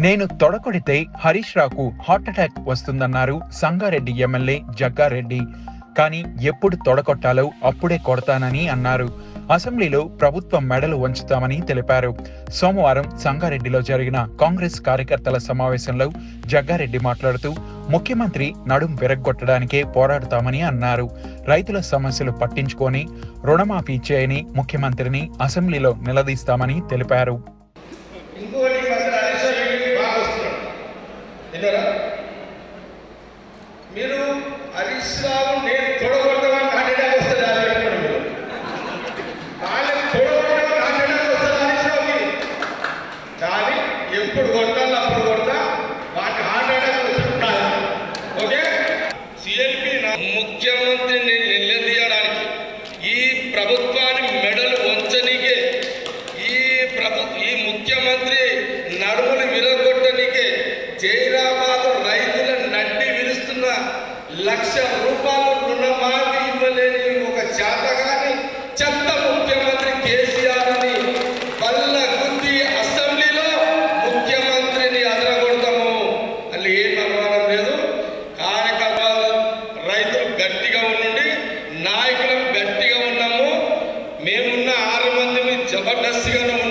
నేను తొడకొడితే హరీష్ రావుకు హార్ట్ అటాక్ వస్తుందన్నారు సంగారెడ్డి ఎమ్మెల్యే జగ్గారెడ్డి కానీ ఎప్పుడు తొడకొట్టాలో అప్పుడే కొడతానని అన్నారు అసెంబ్లీలో ప్రభుత్వం మెడలు వంచుతామని తెలిపారు సోమవారం సంగారెడ్డిలో జరిగిన కాంగ్రెస్ కార్యకర్తల సమావేశంలో జగ్గారెడ్డి మాట్లాడుతూ ముఖ్యమంత్రి నడుం విరగ్గొట్టడానికే పోరాడతామని అన్నారు రైతుల సమస్యలు పట్టించుకొని రుణమాఫీ చేయని ముఖ్యమంత్రిని అసెంబ్లీలో నిలదీస్తామని తెలిపారు ఇంకోటి ఈ మధ్య హరీష్ రావు ఇంటికి బాగా వస్తున్నాడు విన్నారా మీరు హరీష్ రావు నేను తొడగొడతామని కాంటాక్ట్ వస్తుంది అది పెట్టుకోండి మీరు వాళ్ళని తొడగొడతామని కాంటాక్ట్ వస్తుంది హరీష్ రావుకి కానీ ఎప్పుడు కొట్టాలి అప్పుడు కొడతా వాటి హార్ట్ అటాక్ వచ్చింది ఓకే సిఎల్పి ముఖ్యమంత్రిని నిలదీయడానికి ఈ ప్రభుత్వాన్ని మెడలు వంచనీకే ఈ ప్రభు ఈ ముఖ్యమంత్రి నడుములు విరగొట్టనికే జైరాబాద్ రైతుల నడ్డి విరుస్తున్న లక్ష రూపాయలు రుణమాఫీ ఇవ్వలేని ఒక చేతగాని చెత్త ముఖ్యమంత్రి కేసీఆర్ అని బల్ల గుద్ది అసెంబ్లీలో ముఖ్యమంత్రిని అదరగొడతాము అని ఏం అనుమానం లేదు కార్యకర్తలు రైతులు గట్టిగా ఉండండి నాయకులం గట్టిగా ఉన్నాము మేమున్న ఆరు మంది జబర్దస్తిగా